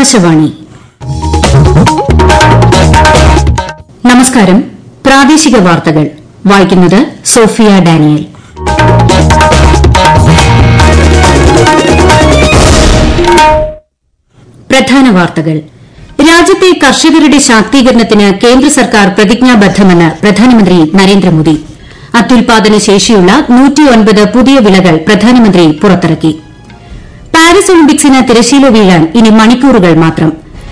ആകാശവാണി നമസ്കാരം പ്രാദേശിക വാർത്തകൾ വായിക്കുന്നത് സോഫിയ ഡാനിയൽ പ്രധാന വാർത്തകൾ രാജ്യത്തെ കർഷകരുടെ ശാക്തീകരണത്തിന് കേന്ദ്ര സർക്കാർ പ്രതിജ്ഞാബദ്ധമെന്ന് പ്രധാനമന്ത്രി നരേന്ദ്രമോദി അത്യുൽപാദന ശേഷിയുള്ള പുതിയ വിളകൾ പ്രധാനമന്ത്രി പുറത്തിറക്കി പാരീസ് ഒളിമ്പിക്സിന് തിരശ്ശീല വീഴാൻ ഇനി മണിക്കൂറുകൾ മാത്രം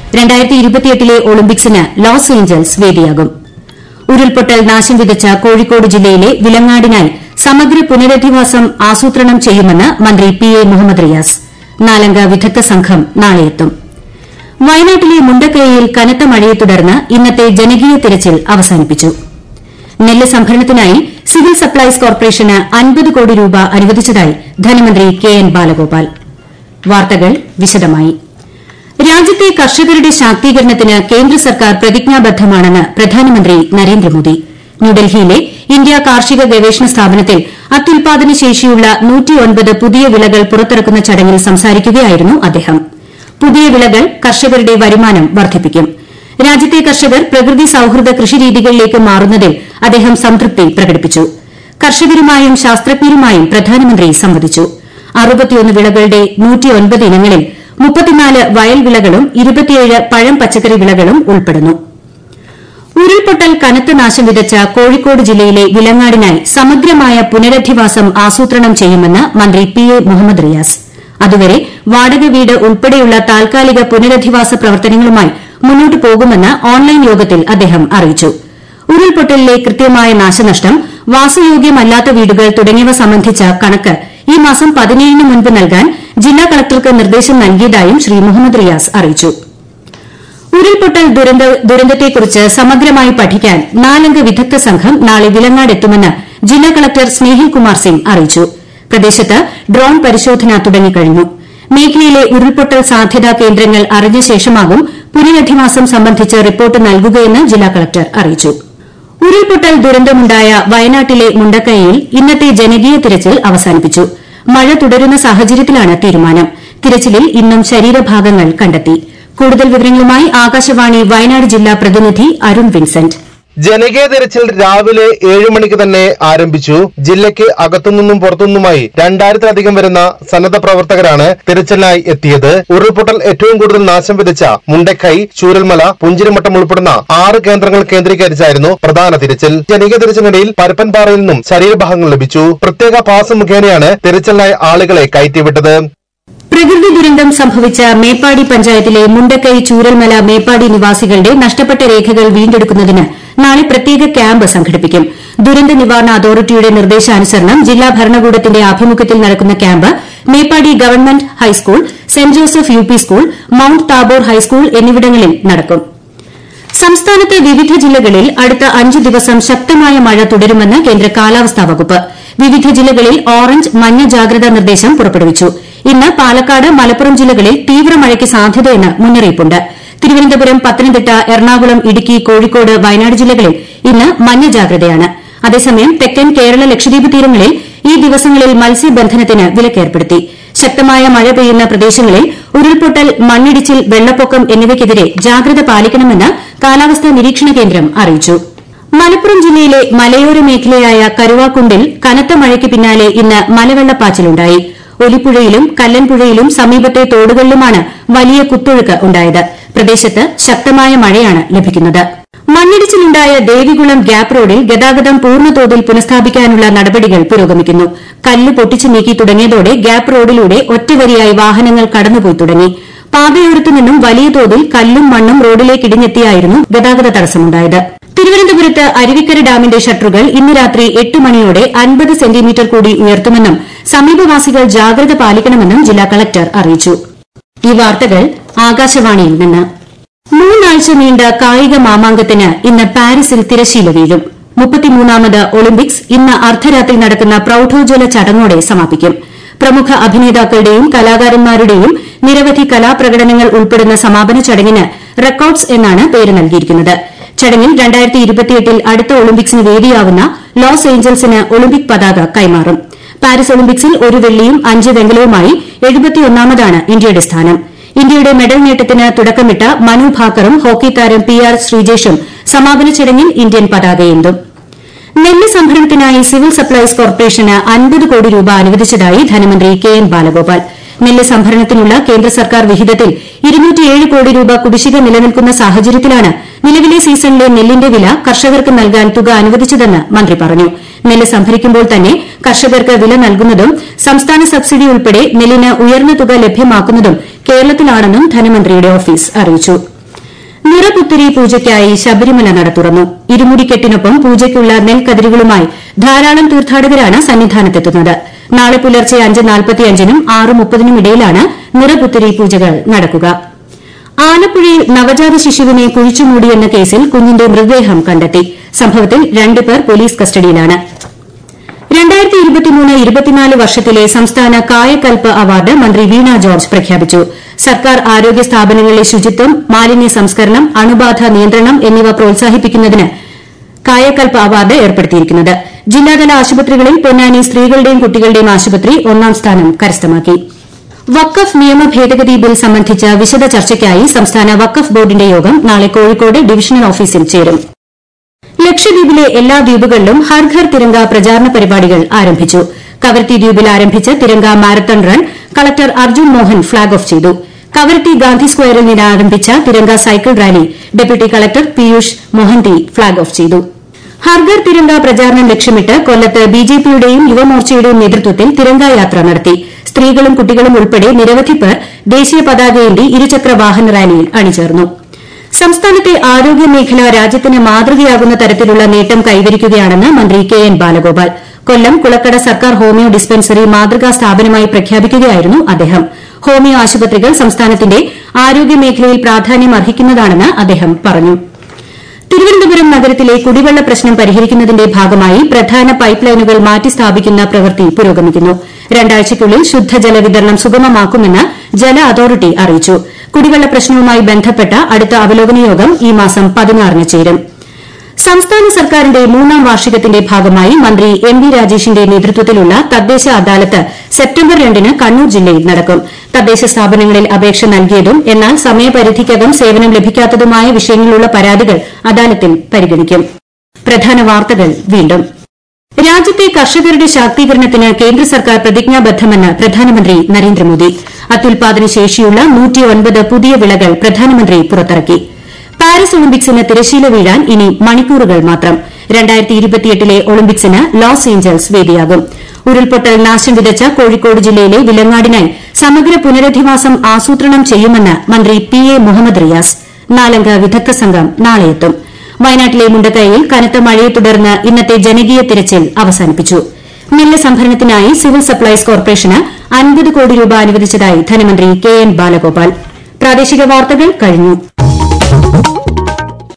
ലെ ഒളിമ്പിക്സിന് ലോസ് ഏഞ്ചൽസ് വേദിയാകും ഉരുൾപൊട്ടൽ നാശം വിതച്ച കോഴിക്കോട് ജില്ലയിലെ വിലങ്ങാടിനായി സമഗ്ര പുനരധിവാസം ആസൂത്രണം ചെയ്യുമെന്ന് മന്ത്രി പി എ മുഹമ്മദ് റിയാസ് നാലംഗ വിദഗ്ധ സംഘം നാളെയെത്തും വയനാട്ടിലെ മുണ്ടക്കൈയിൽ കനത്ത മഴയെ തുടർന്ന് ഇന്നത്തെ ജനകീയ തിരച്ചിൽ അവസാനിപ്പിച്ചു നെല്ല് സംഭരണത്തിനായി സിവിൽ സപ്ലൈസ് കോർപ്പറേഷന് അൻപത് കോടി രൂപ അനുവദിച്ചതായി ധനമന്ത്രി കെ എൻ ബാലഗോപാൽ വാർത്തകൾ വിശദമായി രാജ്യത്തെ കർഷകരുടെ ശാക്തീകരണത്തിന് കേന്ദ്ര സർക്കാർ പ്രതിജ്ഞാബദ്ധമാണെന്ന് പ്രധാനമന്ത്രി നരേന്ദ്രമോദി ന്യൂഡൽഹിയിലെ ഇന്ത്യ കാർഷിക ഗവേഷണ സ്ഥാപനത്തിൽ അത്യുൽപാദന ശേഷിയുള്ള പുതിയ വിളകൾ പുറത്തിറക്കുന്ന ചടങ്ങിൽ സംസാരിക്കുകയായിരുന്നു അദ്ദേഹം പുതിയ വിളകൾ കർഷകരുടെ വരുമാനം വർദ്ധിപ്പിക്കും രാജ്യത്തെ കർഷകർ പ്രകൃതി സൌഹൃദ കൃഷിരീതികളിലേക്ക് മാറുന്നതിൽ അദ്ദേഹം സംതൃപ്തി പ്രകടിപ്പിച്ചു കർഷകരുമായും ശാസ്ത്രജ്ഞരുമായും പ്രധാനമന്ത്രി സംവദിച്ചു വിളകളുടെ ഇനങ്ങളിൽ വയൽ വിളകളും പഴം പച്ചക്കറി വിളകളും ഉൾപ്പെടുന്നു ഉരുൾപൊട്ടൽ കനത്ത നാശം വിതച്ച കോഴിക്കോട് ജില്ലയിലെ വിലങ്ങാടിനായി സമഗ്രമായ പുനരധിവാസം ആസൂത്രണം ചെയ്യുമെന്ന് മന്ത്രി പി എ മുഹമ്മദ് റിയാസ് അതുവരെ വാടക വീട് ഉൾപ്പെടെയുള്ള താൽക്കാലിക പുനരധിവാസ പ്രവർത്തനങ്ങളുമായി മുന്നോട്ട് പോകുമെന്ന് ഓൺലൈൻ യോഗത്തിൽ അദ്ദേഹം അറിയിച്ചു ഉരുൾപൊട്ടലിലെ കൃത്യമായ നാശനഷ്ടം വാസയോഗ്യമല്ലാത്ത വീടുകൾ തുടങ്ങിയവ സംബന്ധിച്ച കണക്ക് ഈ മാസം പതിനേഴിന് മുൻപ് നൽകാൻ ജില്ലാ കളക്ടർക്ക് നിർദ്ദേശം നൽകിയതായും ശ്രീ മുഹമ്മദ് റിയാസ് അറിയിച്ചു ഉരുൾപൊട്ടൽ ദുരന്തത്തെക്കുറിച്ച് സമഗ്രമായി പഠിക്കാൻ നാലംഗ വിദഗ്ധ സംഘം നാളെ വിലങ്ങാട് എത്തുമെന്ന് ജില്ലാ കളക്ടർ സ്നേഹിൽ കുമാർ സിംഗ് അറിയിച്ചു പ്രദേശത്ത് ഡ്രോൺ പരിശോധന തുടങ്ങിക്കഴിഞ്ഞു മേഖലയിലെ ഉരുൾപൊട്ടൽ സാധ്യതാ കേന്ദ്രങ്ങൾ അറിഞ്ഞ ശേഷമാകും പുനരധിവാസം സംബന്ധിച്ച് റിപ്പോർട്ട് നൽകുകയെന്ന് ജില്ലാ കളക്ടർ അറിയിച്ചു ഉരുൾപൊട്ടൽ ദുരന്തമുണ്ടായ വയനാട്ടിലെ മുണ്ടക്കൈയിൽ ഇന്നത്തെ ജനകീയ തിരച്ചിൽ അവസാനിപ്പിച്ചു മഴ തുടരുന്ന സാഹചര്യത്തിലാണ് തീരുമാനം തിരച്ചിലിൽ ഇന്നും ശരീരഭാഗങ്ങൾ കണ്ടെത്തി കൂടുതൽ വിവരങ്ങളുമായി ആകാശവാണി വയനാട് ജില്ലാ പ്രതിനിധി അരുൺ വിൻസെന്റ് ജനകീയ തെരച്ചിൽ രാവിലെ ഏഴു മണിക്ക് തന്നെ ആരംഭിച്ചു ജില്ലയ്ക്ക് അകത്തുനിന്നും പുറത്തുനിന്നുമായി രണ്ടായിരത്തിലധികം വരുന്ന സന്നദ്ധ പ്രവർത്തകരാണ് തിരച്ചിലിനായി എത്തിയത് ഉരുൾപൊട്ടൽ ഏറ്റവും കൂടുതൽ നാശം വിതച്ച മുണ്ടക്കൈ ചൂരൽമല പുഞ്ചിരിമട്ടം ഉൾപ്പെടുന്ന ആറ് കേന്ദ്രങ്ങൾ കേന്ദ്രീകരിച്ചായിരുന്നു പ്രധാന തിരച്ചിൽ ജനകീയ തിരച്ചിലിനിടയിൽ പരപ്പൻപാറയിൽ നിന്നും ശരീരഭാഗങ്ങൾ ലഭിച്ചു പ്രത്യേക പാസ് മുഖേനയാണ് തിരച്ചിലിനായി ആളുകളെ കയറ്റിവിട്ടത് പ്രകൃതി ദുരന്തം സംഭവിച്ച മേപ്പാടി പഞ്ചായത്തിലെ മുണ്ടക്കൈ ചൂരൽമല മേപ്പാടി നിവാസികളുടെ നഷ്ടപ്പെട്ട രേഖകൾ വീണ്ടെടുക്കുന്നതിന് നാളെ പ്രത്യേക ക്യാമ്പ് സംഘടിപ്പിക്കും ദുരന്ത നിവാരണ അതോറിറ്റിയുടെ നിർദ്ദേശാനുസരണം ജില്ലാ ഭരണകൂടത്തിന്റെ ആഭിമുഖ്യത്തിൽ നടക്കുന്ന camp Meppadi government high school saint Joseph U P school mount Tabor high school എന്നിവിടങ്ങളിൽ നടക്കും സംസ്ഥാനത്ത് വിവിധ ജില്ലകളിൽ അടുത്ത അഞ്ച് ദിവസം ശക്തമായ മഴ തുടരുമെന്ന് കേന്ദ്ര കാലാവസ്ഥാ വകുപ്പ് വിവിധ ജില്ലകളിൽ ഓറഞ്ച് മഞ്ഞ ജാഗ്രതാ നിർദ്ദേശം പുറപ്പെടുവിച്ചു ഇന്ന് പാലക്കാട് മലപ്പുറം ജില്ലകളിൽ തീവ്ര മഴയ്ക്ക് സാധ്യതയെന്ന് മുന്നറിയിപ്പുണ്ട് തിരുവനന്തപുരം പത്തനംതിട്ട എറണാകുളം ഇടുക്കി കോഴിക്കോട് വയനാട് ജില്ലകളിൽ ഇന്ന് മഞ്ഞ ജാഗ്രതയാണ് അതേസമയം തെക്കൻ കേരള ലക്ഷദ്വീപ് തീരങ്ങളിൽ ഈ ദിവസങ്ങളിൽ മത്സ്യബന്ധനത്തിന് വിലക്കേർപ്പെടുത്തി ശക്തമായ മഴ പെയ്യുന്ന പ്രദേശങ്ങളിൽ ഉരുൾപൊട്ടൽ മണ്ണിടിച്ചിൽ വെള്ളപ്പൊക്കം എന്നിവയ്ക്കെതിരെ ജാഗ്രത പാലിക്കണമെന്ന് കാലാവസ്ഥാ നിരീക്ഷണ കേന്ദ്രം അറിയിച്ചു മലപ്പുറം ജില്ലയിലെ മലയോര മേഖലയായ കരുവാക്കുണ്ടിൽ കനത്ത മഴയ്ക്ക് പിന്നാലെ ഇന്ന് മലവെള്ളപ്പാച്ചിലുണ്ടായി ഒലിപ്പുഴയിലും കല്ലൻപുഴയിലും സമീപത്തെ തോടുകളിലുമാണ് വലിയ കുത്തൊഴുക്ക് ഉണ്ടായത് പ്രദേശത്ത് ശക്തമായ മഴയാണ് ലഭിക്കുന്നത് മണ്ണിടിച്ചിലുണ്ടായ ദേവികുളം ഗ്യാപ് റോഡിൽ ഗതാഗതം പൂർണ്ണതോതിൽ പുനഃസ്ഥാപിക്കാനുള്ള നടപടികൾ പുരോഗമിക്കുന്നു കല്ല് പൊട്ടിച്ചു നീക്കി തുടങ്ങിയതോടെ ഗ്യാപ് റോഡിലൂടെ ഒറ്റവരിയായി വാഹനങ്ങൾ കടന്നുപോയി തുടങ്ങി പാതയോരത്തു നിന്നും വലിയ തോതിൽ കല്ലും മണ്ണും റോഡിലേക്ക് ഇടിഞ്ഞെത്തിയായിരുന്നു ഗതാഗത തടസ്സമുണ്ടായത് തിരുവനന്തപുരത്ത് അരുവിക്കര ഡാമിന്റെ ഷട്ടറുകൾ ഇന്ന് രാത്രി എട്ട് മണിയോടെ അൻപത് സെന്റിമീറ്റർ കൂടി ഉയർത്തുമെന്നും സമീപവാസികൾ ജാഗ്രത പാലിക്കണമെന്നും ജില്ലാ കളക്ടർ അറിയിച്ചു ഈ വാർത്തകൾ ആകാശവാണിയിൽ നിന്ന് മൂന്നാഴ്ച നീണ്ട കായിക മാമാങ്കത്തിന് ഇന്ന് പാരീസിൽ തിരശീല വീഴും മുപ്പത്തിമൂന്നാമത് ഒളിമ്പിക്സ് ഇന്ന് അർദ്ധരാത്രി നടക്കുന്ന പ്രൌഢോജ്വല ചടങ്ങോടെ സമാപിക്കും പ്രമുഖ അഭിനേതാക്കളുടെയും കലാകാരന്മാരുടെയും നിരവധി കലാപ്രകടനങ്ങൾ ഉൾപ്പെടുന്ന സമാപന ചടങ്ങിന് റെക്കോർഡ്സ് എന്നാണ് പേര് നൽകിയിരിക്കുന്നത് ചടങ്ങിൽ ൽ അടുത്ത ഒളിമ്പിക്സിന് വേദിയാവുന്ന ലോസ് ഏഞ്ചൽസിന് ഒളിമ്പിക് പതാക കൈമാറും പാരീസ് ഒളിമ്പിക്സിൽ ഒരു വെള്ളിയും അഞ്ച് വെങ്കലവുമായി എഴുപത്തിയൊന്നാമതാണ് ഇന്ത്യയുടെ സ്ഥാനം ഇന്ത്യയുടെ മെഡൽ നേട്ടത്തിന് തുടക്കമിട്ട മനു ഭാക്കറും ഹോക്കി താരം പി ആർ ശ്രീജേഷും സമാപന ചടങ്ങിൽ ഇന്ത്യൻ പതാകയേന്തും നെല്ല് സംഭരണത്തിനായി സിവിൽ സപ്ലൈസ് കോർപ്പറേഷന് അൻപത് കോടി രൂപ അനുവദിച്ചതായി ധനമന്ത്രി കെ എൻ ബാലഗോപാൽ നെല്ല് സംഭരണത്തിനുള്ള കേന്ദ്ര സർക്കാർ വിഹിതത്തിൽ കോടി രൂപ കുടിശ്ശിക നിലനിൽക്കുന്ന സാഹചര്യത്തിലാണ് നിലവിലെ സീസണിലെ നെല്ലിന്റെ വില കർഷകർക്ക് നൽകാൻ തുക അനുവദിച്ചതെന്ന് മന്ത്രി പറഞ്ഞു നെല്ല് സംഭരിക്കുമ്പോൾ തന്നെ കർഷകർക്ക് വില നൽകുന്നതും സംസ്ഥാന സബ്സിഡി ഉൾപ്പെടെ നെല്ലിന് ഉയർന്ന തുക ലഭ്യമാക്കുന്നതും കേരളത്തിലാണെന്നും ധനമന്ത്രിയുടെ ഓഫീസ് അറിയിച്ചു നിറപുത്തരി പൂജയ്ക്കായി ശബരിമല നട തുറന്നു ഇരുമുടിക്കെട്ടിനൊപ്പം പൂജയ്ക്കുള്ള നെൽക്കതിരുകളുമായി ധാരാളം തീർത്ഥാടകരാണ് സന്നിധാനത്തെത്തുന്നത് നാളെ പുലർച്ചെ അഞ്ച് നാൽപ്പത്തിയഞ്ചിനും ആറ് മുപ്പതിനും ഇടയിലാണ് നിറപുത്തരി പൂജകൾ നടക്കുക ആലപ്പുഴയിൽ നവജാത ശിശുവിനെ കുഴിച്ചുമൂടിയെന്ന കേസിൽ കുഞ്ഞിന്റെ മൃതദേഹം കണ്ടെത്തി സംഭവത്തിൽ രണ്ടുപേർ പോലീസ് കസ്റ്റഡിയിലാണ് വർഷത്തിലെ സംസ്ഥാന കായകൽപ്പ് അവാർഡ് മന്ത്രി വീണ ജോർജ് പ്രഖ്യാപിച്ചു സർക്കാർ ആരോഗ്യ സ്ഥാപനങ്ങളിലെ ശുചിത്വം മാലിന്യ സംസ്കരണം അണുബാധ നിയന്ത്രണം എന്നിവ പ്രോത്സാഹിപ്പിക്കുന്നതിന് കായകൽപ്പ് അവാർഡ് ഏർപ്പെടുത്തിയിരിക്കുന്നത് ജില്ലാതല ആശുപത്രികളിൽ പൊന്നാനി സ്ത്രീകളുടെയും കുട്ടികളുടെയും ആശുപത്രി ഒന്നാം സ്ഥാനം കരസ്ഥമാക്കി വഖഫ് നിയമ ഭേദഗതി ബിൽ സംബന്ധിച്ച വിശദ ചർച്ചയ്ക്കായി സംസ്ഥാന വഖഫ് ബോർഡിന്റെ യോഗം നാളെ കോഴിക്കോട് ഡിവിഷണൽ ഓഫീസിൽ ചേരും ലക്ഷദ്വീപിലെ എല്ലാ ദ്വീപുകളിലും ഹർ ഘർ തിരങ്ക പ്രചാരണ പരിപാടികൾ ആരംഭിച്ചു കവരത്തി ദ്വീപിൽ ആരംഭിച്ച Tiranga marathon run collector Arjun Mohan flag off ചെയ്തു കവരത്തി ഗാന്ധി സ്ക്വയറിൽ നിന്ന് ആരംഭിച്ച Tiranga cycle rally deputy collector Piyush Mohanty flag off ചെയ്തു ഹർഘർ തിരങ്ക പ്രചാരണം ലക്ഷ്യമിട്ട് കൊല്ലത്ത് ബിജെപിയുടെയും യുവമോർച്ചയുടെയും നേതൃത്വത്തിൽ തിരങ്ക യാത്ര നടത്തി സ്ത്രീകളും കുട്ടികളും ഉൾപ്പെടെ നിരവധി പേർ ദേശീയ പതാകയേന്തി ഇരുചക്ര വാഹന റാലിയിൽ അണിചേർന്നു സംസ്ഥാനത്തെ ആരോഗ്യ മേഖല രാജ്യത്തിന് മാതൃകയാകുന്ന തരത്തിലുള്ള നേട്ടം കൈവരിക്കുകയാണെന്ന് മന്ത്രി കെ എൻ ബാലഗോപാൽ കൊല്ലം കുളക്കട സർക്കാർ ഹോമിയോ ഡിസ്പെൻസറി മാതൃകാ സ്ഥാപനമായി പ്രഖ്യാപിക്കുകയായിരുന്നു അദ്ദേഹം ഹോമിയോ ആശുപത്രികൾ സംസ്ഥാനത്തിന്റെ ആരോഗ്യ മേഖലയിൽ പ്രാധാന്യം അർഹിക്കുന്നതാണെന്ന് അദ്ദേഹം പറഞ്ഞു തിരുവനന്തപുരം നഗരത്തിലെ കുടിവെള്ള പ്രശ്നം പരിഹരിക്കുന്നതിന്റെ ഭാഗമായി പ്രധാന പൈപ്പ് ലൈനുകൾ മാറ്റി സ്ഥാപിക്കുന്ന പ്രവൃത്തി പുരോഗമിക്കുന്നു രണ്ടാഴ്ചയ്ക്കുള്ളിൽ ശുദ്ധജല വിതരണം സുഗമമാക്കുമെന്ന് ജല അതോറിറ്റി അറിയിച്ചു കുടിവെള്ള പ്രശ്നവുമായി ബന്ധപ്പെട്ട അടുത്ത അവലോകന യോഗം ഈ മാസം പതിനാറിന് ചേരും സംസ്ഥാന സർക്കാരിന്റെ മൂന്നാം വാർഷികത്തിന്റെ ഭാഗമായി മന്ത്രി എം വി രാജേഷിന്റെ നേതൃത്വത്തിലുള്ള തദ്ദേശ അദാലത്ത് സെപ്റ്റംബർ രണ്ടിന് കണ്ണൂർ ജില്ലയിൽ നടക്കും തദ്ദേശ സ്ഥാപനങ്ങളിൽ അപേക്ഷ നൽകിയതും എന്നാൽ സമയപരിധിക്കകം സേവനം ലഭിക്കാത്തതുമായ വിഷയങ്ങളിലുള്ള പരാതികൾ അദാലത്തിൽ പരിഗണിക്കും പ്രധാന വാർത്തകൾ വീണ്ടും രാജ്യത്തെ കർഷകരുടെ ശാക്തീകരണത്തിന് കേന്ദ്ര സർക്കാർ പ്രതിജ്ഞാബദ്ധമെന്ന് പ്രധാനമന്ത്രി നരേന്ദ്രമോദി അത്യുൽപാദന ശേഷിയുള്ള പുതിയ വിളകൾ പ്രധാനമന്ത്രി പുറത്തിറക്കി പാരീസ് ഒളിമ്പിക്സിന് തിരശ്ശീല വീഴാൻ ഇനി മണിക്കൂറുകൾ മാത്രം ലെ ഒളിമ്പിക്സിന് ലോസ് ഏഞ്ചൽസ് വേദിയാകും ഉരുൾപൊട്ടൽ നാശം വിതച്ച കോഴിക്കോട് ജില്ലയിലെ വിലങ്ങാടിനായി സമഗ്ര പുനരധിവാസം ആസൂത്രണം ചെയ്യുമെന്ന് മന്ത്രി പി എ മുഹമ്മദ് റിയാസ് നാലംഗ വിദഗ്ധ സംഘം നാളെയെത്തും വയനാട്ടിലെ മുണ്ടക്കൈയിൽ കനത്ത മഴയെ തുടർന്ന് ഇന്നത്തെ ജനകീയ തിരച്ചിൽ അവസാനിപ്പിച്ചു നെല്ല് സംഭരണത്തിനായി സിവിൽ സപ്ലൈസ് കോർപ്പറേഷന് അൻപത് കോടി രൂപ അനുവദിച്ചതായി ധനമന്ത്രി കെ എൻ ബാലഗോപാൽ പ്രാദേശിക വാർത്തകൾ കഴിഞ്ഞു